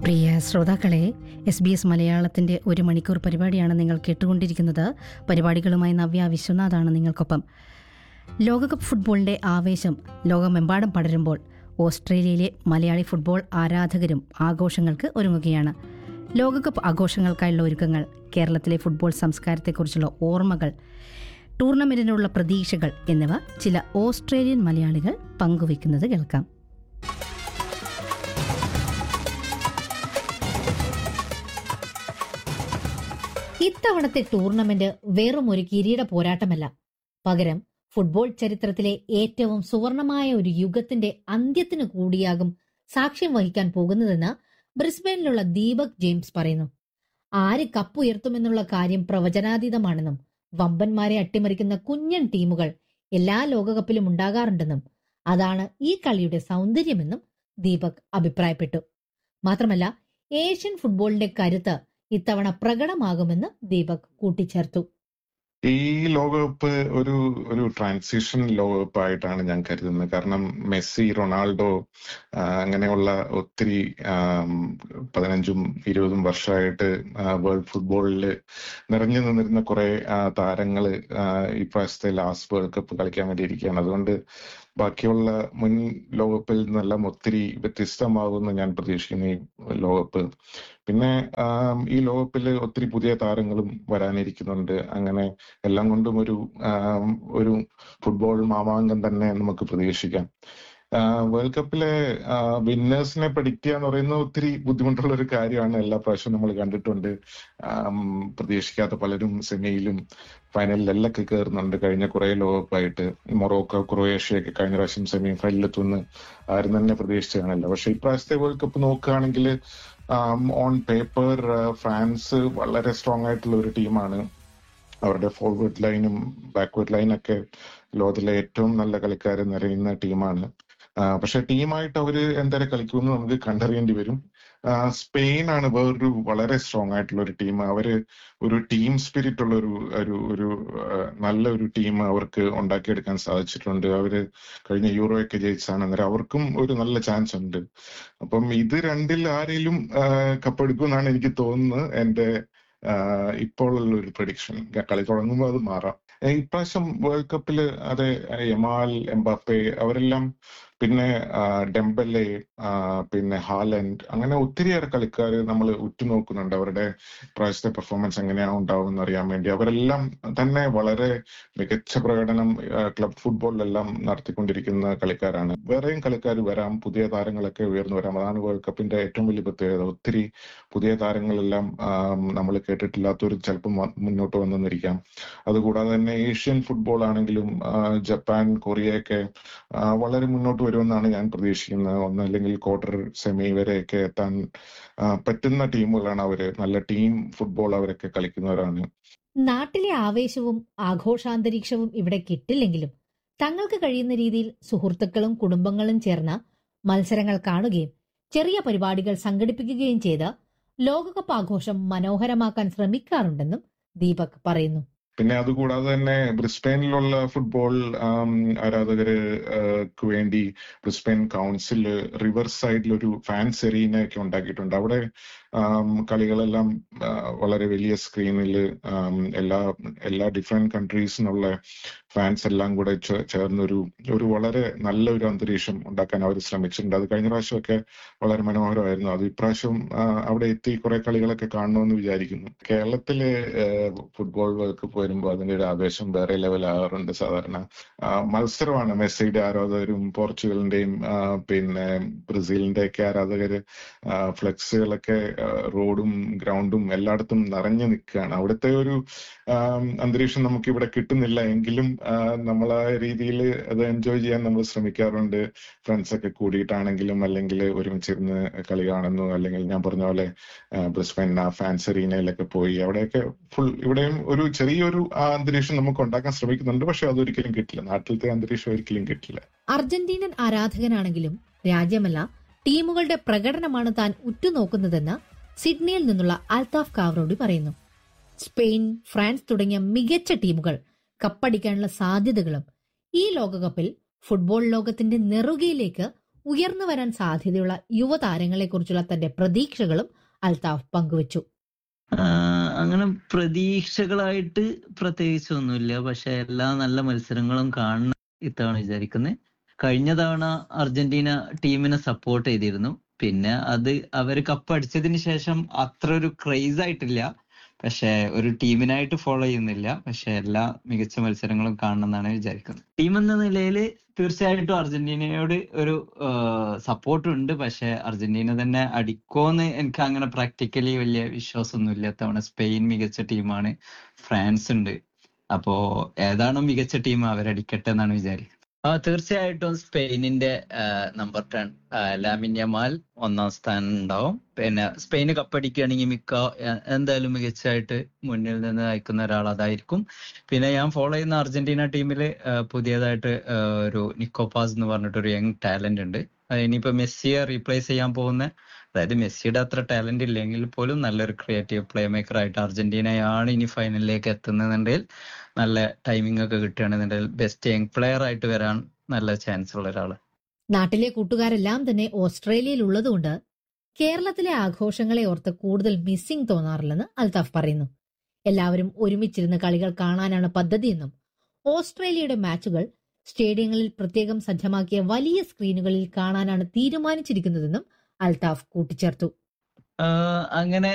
പ്രിയ ശ്രോതാക്കളെ S B S മലയാളത്തിന്റെ ഒരു മണിക്കൂർ പരിപാടിയാണ് നിങ്ങൾ കേട്ടുകൊണ്ടിരിക്കുന്നത് പരിപാടികളുമായി നവ്യ വിശ്വനാഥാണ് നിങ്ങൾക്കൊപ്പം ലോകകപ്പ് ഫുട്ബോളിന്റെ ആവേശം ലോകമെമ്പാടും പടരുമ്പോൾ ഓസ്ട്രേലിയയിലെ മലയാളി ഫുട്ബോൾ ആരാധകരും ആഘോഷങ്ങൾക്ക് ഒരുങ്ങുകയാണ് ലോകകപ്പ് ആഘോഷങ്ങൾക്കായുള്ള ഒരുക്കങ്ങൾ കേരളത്തിലെ ഫുട്ബോൾ സംസ്കാരത്തെക്കുറിച്ചുള്ള ഓർമ്മകൾ ടൂർണമെന്റിനുള്ള പ്രതീക്ഷകൾ എന്നിവ ചില ഓസ്ട്രേലിയൻ മലയാളികൾ പങ്കുവയ്ക്കുന്നത് കേൾക്കാം ഇത്തവണത്തെ ടൂർണമെന്റ് വെറും ഒരു കിരീട പോരാട്ടമല്ല പകരം ഫുട്ബോൾ ചരിത്രത്തിലെ ഏറ്റവും സുവർണമായ ഒരു യുഗത്തിന്റെ അന്ത്യത്തിന് കൂടിയാകും സാക്ഷ്യം വഹിക്കാൻ പോകുന്നതെന്ന് ബ്രിസ്ബനിലുള്ള ദീപക് ജെയിംസ് പറയുന്നു ആര് കപ്പുയർത്തുമെന്നുള്ള കാര്യം പ്രവചനാതീതമാണെന്നും വമ്പന്മാരെ അട്ടിമറിക്കുന്ന കുഞ്ഞൻ ടീമുകൾ എല്ലാ ലോകകപ്പിലും ഉണ്ടാകാറുണ്ടെന്നും അതാണ് ഈ കളിയുടെ സൗന്ദര്യമെന്നും ദീപക് അഭിപ്രായപ്പെട്ടു മാത്രമല്ല ഏഷ്യൻ ഫുട്ബോളിന്റെ കരുത്ത് ഇത്തവണ പ്രകടമാകുമെന്ന് ദീപക് കൂട്ടിച്ചേർത്തു ഈ ലോകകപ്പ് ഒരു ഒരു ട്രാൻസിഷൻ ലോകകപ്പ് ആയിട്ടാണ് ഞാൻ കരുതുന്നത് കാരണം മെസ്സി റൊണാൾഡോ ആ, അങ്ങനെയുള്ള ഒത്തിരി ആം, പതിനഞ്ചും ഇരുപതും വർഷമായിട്ട് വേൾഡ് ഫുട്ബോളിൽ നിറഞ്ഞു നിന്നിരുന്ന കുറെ താരങ്ങൾ ഇപ്രാവശ്യത്തെ ലാസ്റ്റ് വേൾഡ് കപ്പ് കളിക്കാൻ വേണ്ടി ഇരിക്കുകയാണ് അതുകൊണ്ട് ബാക്കിയുള്ള മുൻ ലോകകപ്പിൽ നിന്നെല്ലാം ഒത്തിരി വ്യത്യസ്തമാകുമെന്ന് ഞാൻ പ്രതീക്ഷിക്കുന്നു ഈ ലോകകപ്പ് പിന്നെ ആം, ഈ ലോകകപ്പിൽ ഒത്തിരി പുതിയ താരങ്ങളും വരാനിരിക്കുന്നുണ്ട് അങ്ങനെ എല്ലാം കൊണ്ടും ഒരു ആം, ഒരു ഫുട്ബോൾ മാമാങ്കം തന്നെ നമുക്ക് പ്രതീക്ഷിക്കാം ആ, വേൾഡ് കപ്പിലെ വിന്നേഴ്സിനെ പ്രഡിക്റ്റ് എന്ന് പറയുന്നത് ഒത്തിരി ബുദ്ധിമുട്ടുള്ള ഒരു കാര്യമാണ് എല്ലാ പ്രാവശ്യവും നമ്മൾ കണ്ടിട്ടുണ്ട് ആം, പ്രതീക്ഷിക്കാത്ത പലരും സെമിയിലും ഫൈനലിലെല്ലൊക്കെ കയറുന്നുണ്ട് കഴിഞ്ഞ കുറെ ലോകകപ്പായിട്ട് മൊറോക്കോ ക്രൊയേഷ്യയൊക്കെ കഴിഞ്ഞ പ്രാവശ്യം സെമി ഫൈനലിലെത്തുമെന്ന് ആരും തന്നെ പ്രതീക്ഷിച്ചു കാണില്ല പക്ഷെ ഇപ്രാവശ്യത്തെ വേൾഡ് കപ്പ് നോക്കുകയാണെങ്കിൽ ഓൺ പേപ്പർ ഫ്രാൻസ് വളരെ സ്ട്രോങ് ആയിട്ടുള്ള ഒരു ടീമാണ് അവരുടെ ഫോർവേഡ് ലൈനും ബാക്ക്വേർഡ് ലൈനൊക്കെ ലോകത്തിലെ ഏറ്റവും നല്ല കളിക്കാർ നിറയുന്ന ടീമാണ് ആ, പക്ഷെ ടീമായിട്ട് അവര് എന്തായാലും കളിക്കുമെന്ന് നമുക്ക് കണ്ടറിയേണ്ടി വരും ആ, സ്പെയിൻ ആണ് വേറൊരു വളരെ സ്ട്രോങ് ആയിട്ടുള്ള ഒരു ടീം അവര് ഒരു ടീം സ്പിരിറ്റ് ഉള്ള ഒരു ഒരു ഒരു ആ, നല്ല ഒരു ടീം അവർക്ക് ഉണ്ടാക്കിയെടുക്കാൻ സാധിച്ചിട്ടുണ്ട് അവര് കഴിഞ്ഞ യൂറോ ഒക്കെ ജയിച്ചാണ് അന്നേരം അവർക്കും ഒരു നല്ല ചാൻസ് ഉണ്ട് അപ്പം ഇത് രണ്ടിൽ ആരെങ്കിലും കപ്പെടുക്കും എന്നാണ് എനിക്ക് തോന്നുന്നത് എന്റെ ആഹ് ഇപ്പോൾ ഉള്ള ഒരു പ്രഡിക്ഷൻ കളി തുടങ്ങുമ്പോൾ അത് മാറാം ഏഹ് ഇപ്രാവശ്യം വേൾഡ് കപ്പിൽ അതെ യമാൽ എംബാപ്പെ അവരെല്ലാം പിന്നെ ആഹ് ഡെംബലെ ആഹ് പിന്നെ ഹാലൻഡ് അങ്ങനെ ഒത്തിരിയേറെ കളിക്കാർ നമ്മൾ ഉറ്റുനോക്കുന്നുണ്ട് അവരുടെ ഇപ്രാവശ്യത്തെ പെർഫോമൻസ് എങ്ങനെയാണ് ഉണ്ടാവും അറിയാൻ വേണ്ടി അവരെല്ലാം തന്നെ വളരെ മികച്ച പ്രകടനം ക്ലബ് ഫുട്ബോളിലെല്ലാം നടത്തിക്കൊണ്ടിരിക്കുന്ന കളിക്കാരാണ് വേറെയും കളിക്കാർ വരാം പുതിയ താരങ്ങളൊക്കെ ഉയർന്നു വരാം അതാണ് വേൾഡ് കപ്പിന്റെ ഏറ്റവും വലിയ പ്രത്യേകത ഒത്തിരി പുതിയ താരങ്ങളെല്ലാം നമ്മൾ കേട്ടിട്ടില്ലാത്തവർ ചിലപ്പം വ- മുന്നോട്ട് വന്നെന്നിരിക്കാം അതുകൂടാതെ തന്നെ ഏഷ്യൻ ഫുട്ബോൾ ആണെങ്കിലും ആ, ജപ്പാൻ കൊറിയയൊക്കെ ആ, വളരെ മുന്നോട്ട് വരുമെന്നാണ് ഞാൻ പ്രതീക്ഷിക്കുന്നത് ഒന്നല്ലെങ്കിൽ ക്വാർട്ടർ സെമി വരെയൊക്കെ എത്താൻ ആ, പറ്റുന്ന ടീമുകളാണ് അവര് നല്ല ടീം ഫുട്ബോൾ അവരൊക്കെ കളിക്കുന്നവരാണ് നാട്ടിലെ ആവേശവും ആഘോഷാന്തരീക്ഷവും ഇവിടെ കിട്ടില്ലെങ്കിലും തങ്ങൾക്ക് കഴിയുന്ന രീതിയിൽ സുഹൃത്തുക്കളും കുടുംബങ്ങളും ചേർന്ന മത്സരങ്ങൾ കാണുകയും ചെറിയ പരിപാടികൾ സംഘടിപ്പിക്കുകയും ചെയ്ത് ലോകകപ്പ് ആഘോഷം മനോഹരമാക്കാൻ ശ്രമിക്കാറുണ്ടെന്നും ദീപക് പറയുന്നു പിന്നെ അതുകൂടാതെ തന്നെ ബ്രിസ്ബെയിനിലുള്ള ഫുട്ബോൾ ആം, ആരാധകർക്ക് വേണ്ടി ബ്രിസ്ബെയിൻ കൗൺസിൽ റിവർ സൈഡിൽ ഒരു ഫാൻസ് എറീനയൊക്കെ ഉണ്ടാക്കിയിട്ടുണ്ട് അവിടെ ആം, കളികളെല്ലാം ആ, വളരെ വലിയ സ്ക്രീനിൽ എല്ലാ എല്ലാ ഡിഫറെന്റ് കൺട്രീസിൽ നിന്നുള്ള ഫാൻസ് എല്ലാം കൂടെ ചേ- ചേർന്നൊരു ഒരു വളരെ നല്ലൊരു അന്തരീക്ഷം ഉണ്ടാക്കാൻ അവർ ശ്രമിച്ചിട്ടുണ്ട് അത് കഴിഞ്ഞ പ്രാവശ്യമൊക്കെ വളരെ മനോഹരമായിരുന്നു അത് ഇപ്രാവശ്യം ആ, അവിടെ എത്തി കുറെ കളികളൊക്കെ കാണണമെന്ന് വിചാരിക്കുന്നു കേരളത്തിലെ ഫുട്ബോൾ വേൾഡ് കപ്പ് വരുമ്പോൾ അതിന്റെ ഒരു ആവേശം വേറെ ലെവലാകാറുണ്ട് സാധാരണ ആ, മത്സരമാണ് മെസ്സിയുടെ ആരാധകരും പോർച്ചുഗലിന്റെയും ആ, പിന്നെ ബ്രസീലിന്റെ ഒക്കെ ആരാധകര് ആ, ഫ്ലെക്സുകളൊക്കെ ആ, റോഡും ഗ്രൗണ്ടും എല്ലായിടത്തും നിറഞ്ഞു നിൽക്കുകയാണ് അവിടുത്തെ ഒരു ആം, അന്തരീക്ഷം നമുക്ക് ഇവിടെ കിട്ടുന്നില്ല എങ്കിലും ആ, നമ്മൾ ആ രീതിയിൽ അത് എൻജോയ് ചെയ്യാൻ നമ്മൾ ശ്രമിക്കാറുണ്ട് ഫ്രണ്ട്സ് ഒക്കെ കൂടിയിട്ടാണെങ്കിലും അല്ലെങ്കിൽ ഒരുമിച്ചിരുന്ന് കളി കാണുന്നു അല്ലെങ്കിൽ ഞാൻ പറഞ്ഞ പോലെ ബ്രിസ്ബൻ ഫാൻസ് അറീനയിലൊക്കെ പോയി അവിടെയൊക്കെ ഫുൾ ഇവിടെയും ഒരു ചെറിയൊരു ആ അന്തരീക്ഷം നമുക്ക് ഉണ്ടാക്കാൻ ശ്രമിക്കുന്നുണ്ട് പക്ഷെ അതൊരിക്കലും കിട്ടില്ല നാട്ടിലത്തെ അന്തരീക്ഷം ഒരിക്കലും കിട്ടില്ല അർജന്റീനൻ ആരാധകനാണെങ്കിലും രാജ്യമല്ല ടീമുകളുടെ പ്രകടനമാണ് താൻ ഉറ്റുനോക്കുന്നതെന്ന് സിഡ്നിയിൽ നിന്നുള്ള അൽതാഫ് കാവറോഡി പറയുന്നു സ്പെയിൻ ഫ്രാൻസ് തുടങ്ങിയ മികച്ച ടീമുകൾ കപ്പടിക്കാനുള്ള സാധ്യതകളും ഈ ലോകകപ്പിൽ ഫുട്ബോൾ ലോകത്തിന്റെ നെറുകയിലേക്ക് ഉയർന്നു വരാൻ സാധ്യതയുള്ള യുവതാരങ്ങളെക്കുറിച്ചുള്ള തന്റെ പ്രതീക്ഷകളും അൽതാഫ് പങ്കുവച്ചു ആഹ് അങ്ങനെ പ്രതീക്ഷകളായിട്ട് പ്രത്യേകിച്ചൊന്നുമില്ല പക്ഷെ എല്ലാ നല്ല മത്സരങ്ങളും കാണണം ഇത്തവണ വിചാരിക്കുന്നത് കഴിഞ്ഞ തവണ അർജന്റീന ടീമിനെ സപ്പോർട്ട് ചെയ്തിരുന്നു പിന്നെ അത് അവർ കപ്പ് അടിച്ചതിന് ശേഷം അത്ര ഒരു ക്രേസ് ആയിട്ടില്ല പക്ഷെ ഒരു ടീമിനായിട്ട് ഫോളോ ചെയ്യുന്നില്ല പക്ഷെ എല്ലാ മികച്ച മത്സരങ്ങളും കാണണം എന്നാണ് വിചാരിക്കുന്നത് ടീം എന്ന നിലയിൽ തീർച്ചയായിട്ടും അർജന്റീനയോട് ഒരു സപ്പോർട്ട് ഉണ്ട് പക്ഷെ അർജന്റീന തന്നെ അടിക്കോന്ന് എനിക്ക് അങ്ങനെ പ്രാക്ടിക്കലി വലിയ വിശ്വാസമൊന്നുമില്ല തവണ സ്പെയിൻ മികച്ച ടീമാണ് ഫ്രാൻസ് ഉണ്ട് അപ്പോ ഏതാണോ മികച്ച ടീം അവരടിക്കട്ടെ എന്നാണ് വിചാരിക്കുന്നത് ആ തീർച്ചയായിട്ടും സ്പെയിനിന്റെ നമ്പർ ടെൻ ലാമിൻ യമാൽ ഒന്നാം സ്ഥാനം ഉണ്ടാവും പിന്നെ സ്പെയിന് കപ്പടിക്കുകയാണെങ്കിൽ മിക്ക എ- എന്തായാലും മികച്ചായിട്ട് മുന്നിൽ നിന്ന് നയിക്കുന്ന ഒരാൾ അതായിരിക്കും പിന്നെ ഞാൻ ഫോളോ ചെയ്യുന്ന അർജന്റീന ടീമിൽ പുതിയതായിട്ട് ആ, ഒരു നിക്കോപാസ് എന്ന് പറഞ്ഞിട്ട് ഒരു യങ് ടാലന്റ് ഉണ്ട് അത് ഇനിയിപ്പോ മെസ്സിയെ റീപ്ലേസ് ചെയ്യാൻ പോകുന്ന അതായത് മെസ്സിയുടെ അത്ര ടാലന്റ് ഇല്ലെങ്കിൽ പോലും നല്ലൊരു ക്രിയേറ്റീവ് പ്ലേ മേക്കർ ആയിട്ട് അർജന്റീനയാണ് ഇനി ഫൈനലിലേക്ക് എത്തുന്നതെന്നുണ്ടെങ്കിൽ നല്ല ടൈമിംഗ് ഒക്കെ കിട്ടുകയാണെന്നുണ്ടെങ്കിൽ ബെസ്റ്റ് യങ് പ്ലെയർ ആയിട്ട് വരാൻ നല്ല ചാൻസ് ഉള്ള ഒരാള് നാട്ടിലെ കൂട്ടുകാരെല്ലാം തന്നെ ഓസ്ട്രേലിയയിൽ ഉള്ളതുകൊണ്ട് കേരളത്തിലെ ആഘോഷങ്ങളെ ഓർത്ത് കൂടുതൽ മിസ്സിംഗ് തോന്നാറില്ലെന്ന് അൽതാഫ് പറയുന്നു എല്ലാവരും ഒരുമിച്ചിരുന്ന് കളികൾ കാണാനാണ് പദ്ധതിയെന്നും ഓസ്ട്രേലിയയുടെ മാച്ചുകൾ സ്റ്റേഡിയങ്ങളിൽ പ്രത്യേകം സജ്ജമാക്കിയ വലിയ സ്ക്രീനുകളിൽ കാണാനാണ് തീരുമാനിച്ചിരിക്കുന്നതെന്നും അൽതാഫ് കൂട്ടിച്ചേർത്തു ആഹ് അങ്ങനെ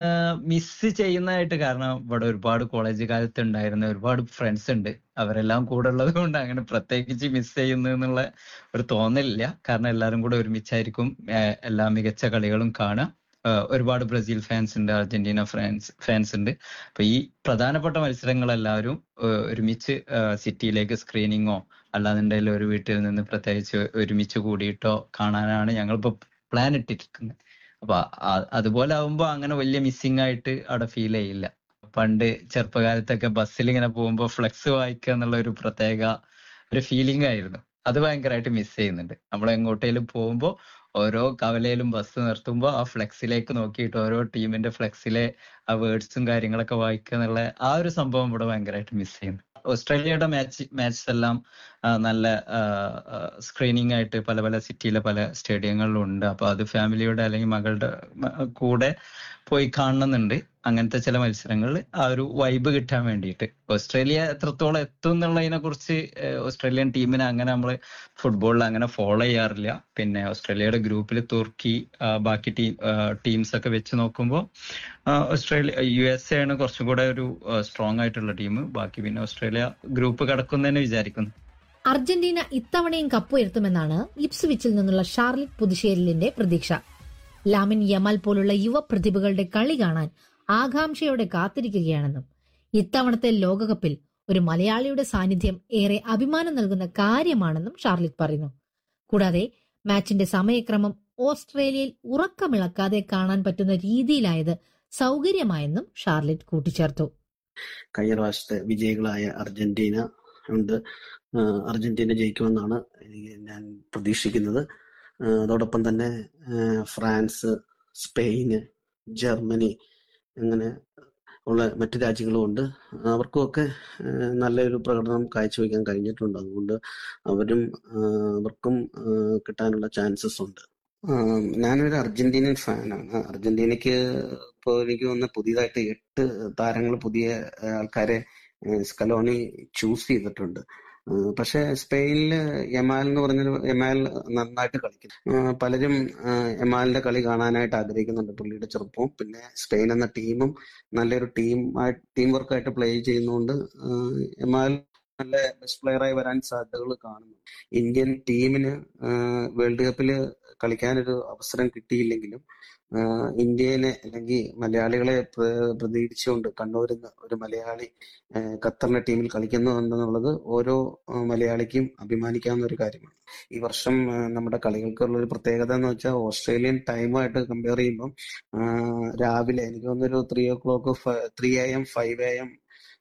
മിസ് ചെയ്യുന്നതായിട്ട് കാരണം ഇവിടെ ഒരുപാട് കോളേജ് കാലത്ത് ഉണ്ടായിരുന്ന ഒരുപാട് ഫ്രണ്ട്സ് ഉണ്ട് അവരെല്ലാം കൂടെ ഉള്ളത് കൊണ്ട് അങ്ങനെ പ്രത്യേകിച്ച് മിസ് ചെയ്യുന്നു എന്നുള്ള ഒരു തോന്നലില്ല കാരണം എല്ലാവരും കൂടെ ഒരുമിച്ചായിരിക്കും ആഹ് എല്ലാ മികച്ച കളികളും കാണുക ആഹ് ഒരുപാട് ബ്രസീൽ ഫാൻസ് ഉണ്ട് അർജന്റീന ഫാൻസ് ഫാൻസ് ഉണ്ട് അപ്പൊ ഈ പ്രധാനപ്പെട്ട മത്സരങ്ങളെല്ലാവരും ആഹ് ഒരുമിച്ച് സിറ്റിയിലേക്ക് സ്ക്രീനിങ്ങോ അല്ലാന്നുണ്ടെങ്കിൽ ഒരു വീട്ടിൽ നിന്ന് പ്രത്യേകിച്ച് ഒരുമിച്ച് കൂടിയിട്ടോ കാണാനാണ് ഞങ്ങളിപ്പോ പ്ലാൻ ഇട്ടിരിക്കുന്നത് അപ്പൊ ആ- അതുപോലെ ആവുമ്പോ അങ്ങനെ വലിയ മിസ്സിംഗ് ആയിട്ട് അവിടെ ഫീൽ ചെയ്യില്ല പണ്ട് ചെറുപ്പകാലത്തൊക്കെ ബസ്സിൽ ഇങ്ങനെ പോകുമ്പോ ഫ്ലെക്സ് വായിക്കുക എന്നുള്ള ഒരു പ്രത്യേക ഒരു ഫീലിംഗ് ആയിരുന്നു അത് ഭയങ്കരമായിട്ട് മിസ് ചെയ്യുന്നുണ്ട് നമ്മൾ എങ്ങോട്ടേലും പോകുമ്പോ ഓരോ കവലയിലും ബസ് നിർത്തുമ്പോൾ ആ ഫ്ലെക്സിലേക്ക് നോക്കിയിട്ട് ഓരോ ടീമിന്റെ ഫ്ലെക്സിലെ ആ വേർഡ്സും കാര്യങ്ങളൊക്കെ വായിക്കുക എന്നുള്ള ആ ഒരു സംഭവം ഇവിടെ ഭയങ്കരമായിട്ട് മിസ് ചെയ്യുന്നു ഓസ്ട്രേലിയയുടെ മാച്ച് മാച്ച് എല്ലാം ആ, നല്ല സ്ക്രീനിങ് ആയിട്ട് പല പല സിറ്റിയിലെ പല സ്റ്റേഡിയങ്ങളിലും ഉണ്ട് അപ്പൊ അത് ഫാമിലിയുടെ അല്ലെങ്കിൽ മകളുടെ മ- കൂടെ പോയി കാണണമെന്നുണ്ട് അങ്ങനത്തെ ചില മത്സരങ്ങളിൽ ആ ഒരു വൈബ് കിട്ടാൻ വേണ്ടിയിട്ട് ഓസ്ട്രേലിയ എത്രത്തോളം എത്തും എന്നുള്ളതിനെ കുറിച്ച് ഏഹ്, ഓസ്ട്രേലിയൻ ടീമിനെ അങ്ങനെ നമ്മൾ ഫുട്ബോളിൽ അങ്ങനെ ഫോളോ ചെയ്യാറില്ല പിന്നെ ഓസ്ട്രേലിയയുടെ ഗ്രൂപ്പിൽ തുർക്കി ആ, ബാക്കി ടീം ടീംസ് ഒക്കെ വെച്ച് നോക്കുമ്പോൾ ഓസ്ട്രേലിയ യു എസ് എ ആണ് കുറച്ചും കൂടെ ഒരു സ്ട്രോങ് ആയിട്ടുള്ള ടീം ബാക്കി പിന്നെ ഓസ്ട്രേലിയ ഗ്രൂപ്പ് കടക്കുന്നതന്നെ വിചാരിക്കുന്നു അർജന്റീന ഇത്തവണയും കപ്പുയർത്തുമെന്നാണ് ഇപ്സ്വിച്ചിൽ നിന്നുള്ള ഷാർലറ്റ് പുതുശ്ശേരിലിന്റെ പ്രതീക്ഷ ലാമിൻ യമാൽ പോലുള്ള യുവ പ്രതിഭകളുടെ കളി കാണാൻ ആകാംക്ഷയോടെ കാത്തിരിക്കുകയാണെന്നും ഇത്തവണത്തെ ലോകകപ്പിൽ ഒരു മലയാളിയുടെ സാന്നിധ്യം ഏറെ അഭിമാനം നൽകുന്ന കാര്യമാണെന്നും ഷാർലറ്റ് പറയുന്നു കൂടാതെ മാച്ചിന്റെ സമയക്രമം ഓസ്ട്രേലിയയിൽ ഉറക്കമിളക്കാതെ കാണാൻ പറ്റുന്ന രീതിയിലായത് സൗകര്യമായെന്നും ഷാർലറ്റ് കൂട്ടിച്ചേർത്തു കഴിഞ്ഞ പ്രാവശ്യത്തെ വിജയികളായ അർജന്റീന ഉണ്ട് ആഹ് അർജന്റീന ജയിക്കുമെന്നാണ് എനിക്ക് ഞാൻ പ്രതീക്ഷിക്കുന്നത് ആഹ് അതോടൊപ്പം തന്നെ ആഹ് ഫ്രാൻസ് സ്പെയിന് ജർമ്മനി അങ്ങനെ ഉള്ള മറ്റു രാജ്യങ്ങളും ഉണ്ട് അവർക്കുമൊക്കെ ആഹ് നല്ലൊരു പ്രകടനം കാഴ്ചവെക്കാൻ കഴിഞ്ഞിട്ടുണ്ട് അതുകൊണ്ട് അവരും ആഹ് അവർക്കും ആഹ് കിട്ടാനുള്ള ചാൻസസ് ഉണ്ട് ആഹ് ഞാനൊരു അർജന്റീനൻ ഫാനാണ് അർജന്റീനയ്ക്ക് ഇപ്പോൾ എനിക്ക് തോന്നുന്നു പുതിയതായിട്ട് എട്ട് താരങ്ങൾ പുതിയ ആഹ് ആൾക്കാരെ ആഹ് സ്കലോണി ചൂസ് ചെയ്തിട്ടുണ്ട് ആഹ് പക്ഷെ സ്പെയിനില് യമാൽ എന്ന് പറഞ്ഞൊരു യമാൽ നന്നായിട്ട് കളിക്കുന്നു ആഹ് പലരും ആഹ് യമാലിന്റെ കളി കാണാനായിട്ട് ആഗ്രഹിക്കുന്നുണ്ട് പുള്ളിയുടെ ചെറുപ്പവും പിന്നെ സ്പെയിൻ എന്ന ടീമും നല്ലൊരു ടീം ടീം വർക്കായിട്ട് പ്ലേ ചെയ്യുന്നതുകൊണ്ട് ആഹ് യമാൽ നല്ല ബെസ്റ്റ് പ്ലെയറായി വരാൻ സാധ്യതകൾ കാണുന്നു ഇന്ത്യൻ ടീമിന് വേൾഡ് കപ്പിൽ കളിക്കാനൊരു അവസരം കിട്ടിയില്ലെങ്കിലും ആഹ് ഇന്ത്യനെ അല്ലെങ്കിൽ മലയാളികളെ പ്ര- പ്രതിനിധീകരിച്ചുകൊണ്ട് കണ്ണൂരിൽ നിന്ന് ഒരു മലയാളി ആഹ് ഖത്തറിന്റെ ടീമിൽ കളിക്കുന്നുണ്ടെന്നുള്ളത് ഓരോ ആഹ് മലയാളിക്കും അഭിമാനിക്കാവുന്ന ഒരു കാര്യമാണ് ഈ വർഷം ആഹ് നമ്മുടെ കളികൾക്കുള്ള ഒരു പ്രത്യേകത എന്ന് വെച്ചാൽ ഓസ്ട്രേലിയൻ ടൈമായിട്ട് കമ്പയർ ചെയ്യുമ്പം ആഹ് രാവിലെ എനിക്ക് തോന്നുന്നൊരു three o'clock three A M five A M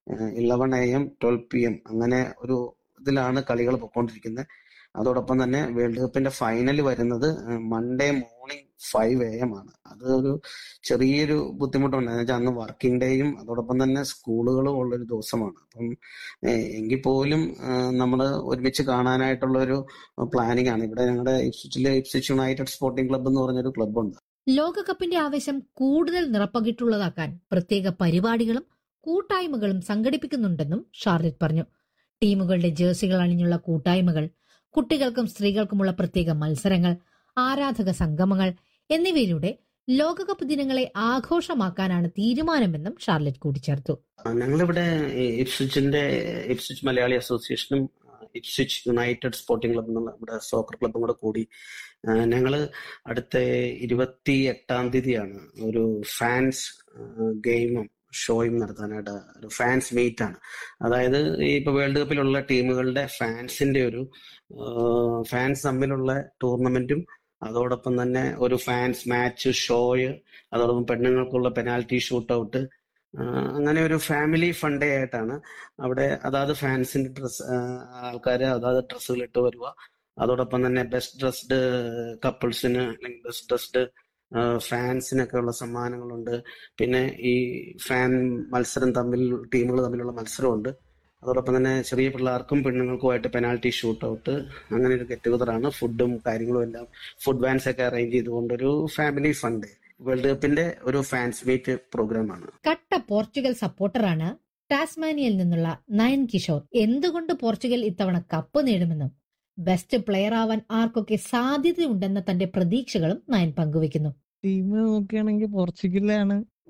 eleven A M twelve P M അങ്ങനെ ഒരു ഇതിലാണ് കളികൾ പൊയ്ക്കൊണ്ടിരിക്കുന്നത് അതോടൊപ്പം തന്നെ വേൾഡ് കപ്പിന്റെ ഫൈനൽ വരുന്നത് Monday morning five A M ആണ് അത് അത് ഒരു ചെറിയൊരു ബുദ്ധിമുട്ടുണ്ട് എന്ന് വെച്ചാൽ അന്ന് വർക്കിംഗ് ഡേയും അതോടൊപ്പം തന്നെ സ്കൂളുകളും ഉള്ളൊരു ദിവസമാണ് അപ്പം ഏഹ്, എങ്കിൽ പോലും നമ്മൾ ഒരുമിച്ച് കാണാനായിട്ടുള്ള ഒരു പ്ലാനിങ് ആണ് ഇവിടെ ഞങ്ങളുടെ ഇപ്സിച്ചിലെ ഇപ്സിച്ച് യുണൈറ്റഡ് സ്പോർട്ടിംഗ് ക്ലബ്ബ് എന്ന് പറഞ്ഞൊരു ക്ലബ്ബുണ്ട് ലോകകപ്പിന്റെ ആവേശം കൂടുതൽ നിറപ്പകിട്ടുള്ളതാക്കാൻ പ്രത്യേക പരിപാടികളും കൂട്ടായ്മകളും സംഘടിപ്പിക്കുന്നുണ്ടെന്നും ഷാർലറ്റ് പറഞ്ഞു ടീമുകളുടെ ജേഴ്സികൾ അണിഞ്ഞുള്ള കൂട്ടായ്മകൾ കുട്ടികൾക്കും സ്ത്രീകൾക്കുമുള്ള പ്രത്യേക മത്സരങ്ങൾ ആരാധക സംഗമങ്ങൾ എന്നിവയിലൂടെ ലോകകപ്പ് ദിനങ്ങളെ ആഘോഷമാക്കാനാണ് തീരുമാനമെന്നും ഷാർലറ്റ് കൂട്ടിച്ചേർത്തു ആ, ഞങ്ങളിവിടെ ഈ ഇപ്സിച്ചിന്റെ ഇപ്സിച്ച് മലയാളി അസോസിയേഷനും ആ, ഇപ്സിച്ച് യുണൈറ്റഡ് സ്പോർട്ടിംഗ് ക്ലബ് എന്നുള്ള നമ്മുടെ സോക്കർ ക്ലബും കൂടെ കൂടി ആ, ഞങ്ങള് അടുത്ത ഇരുപത്തി എട്ടാം തീയതിയാണ് ഒരു ഫാൻസ് ഗെയിമും ഷോയും നടത്താനായിട്ട് ഒരു ഫാൻസ് മീറ്റ് ആണ് അതായത് ഈ ഇപ്പൊ വേൾഡ് കപ്പിലുള്ള ടീമുകളുടെ ഫാൻസിന്റെ ഒരു ഫാൻസ് തമ്മിലുള്ള ടൂർണമെന്റും അതോടൊപ്പം തന്നെ ഒരു ഫാൻസ് മാച്ച് ഷോയ് അതോടൊപ്പം പെണ്ണുങ്ങൾക്കുള്ള പെനാൽറ്റി ഷൂട്ട് ഔട്ട് അങ്ങനെ ഒരു ഫാമിലി ഫണ്ടേ ആയിട്ടാണ് അവിടെ അതാത് ഫാൻസിന്റെ ഡ്രസ് ആൾക്കാർ അതാത് ഡ്രസ്സുകൾ ഇട്ട് വരിക അതോടൊപ്പം തന്നെ ബെസ്റ്റ് ഡ്രസ്ഡ് കപ്പിൾസിന് അല്ലെങ്കിൽ ബെസ്റ്റ് ഡ്രസ്ഡ് ഫാൻസിനൊക്കെ ഉള്ള സമ്മാനങ്ങളുണ്ട് പിന്നെ ഈ ഫാൻ മത്സരം തമ്മിൽ ടീമുകൾ തമ്മിലുള്ള മത്സരമുണ്ട് അതോടൊപ്പം തന്നെ ചെറിയ പിള്ളേർക്കും പെണ്ണുങ്ങൾക്കുമായിട്ട് പെനാൽറ്റി ഷൂട്ട് ഔട്ട് അങ്ങനെ ഒരു ഗെറ്റ് ടുഗദറാണ് ഫുഡും കാര്യങ്ങളും എല്ലാം ഫുഡ് വാൻസ് ഒക്കെ അറേഞ്ച് ചെയ്തുകൊണ്ട് ഒരു ഫാമിലി ഫണ്ട് വേൾഡ് കപ്പിന്റെ ഒരു ഫാൻസ് മീറ്റ് പ്രോഗ്രാമാണ് കട്ട പോർച്ചുഗൽ സപ്പോർട്ടറാണ് ടാസ്മാനിയയിൽ നിന്നുള്ള നയൻ കിഷോർ എന്തുകൊണ്ട് പോർച്ചുഗൽ ഇത്തവണ കപ്പ് നേടുമെന്നും ബെസ്റ്റ് പ്ലെയർ ആവാൻ ആർക്കൊക്കെ സാധ്യതയുണ്ടെന്ന തന്റെ പ്രതീക്ഷകളും നയൻ പങ്കുവെക്കുന്നു ടീം നോക്കുകയാണെങ്കിൽ പോർച്ചുഗലാണ്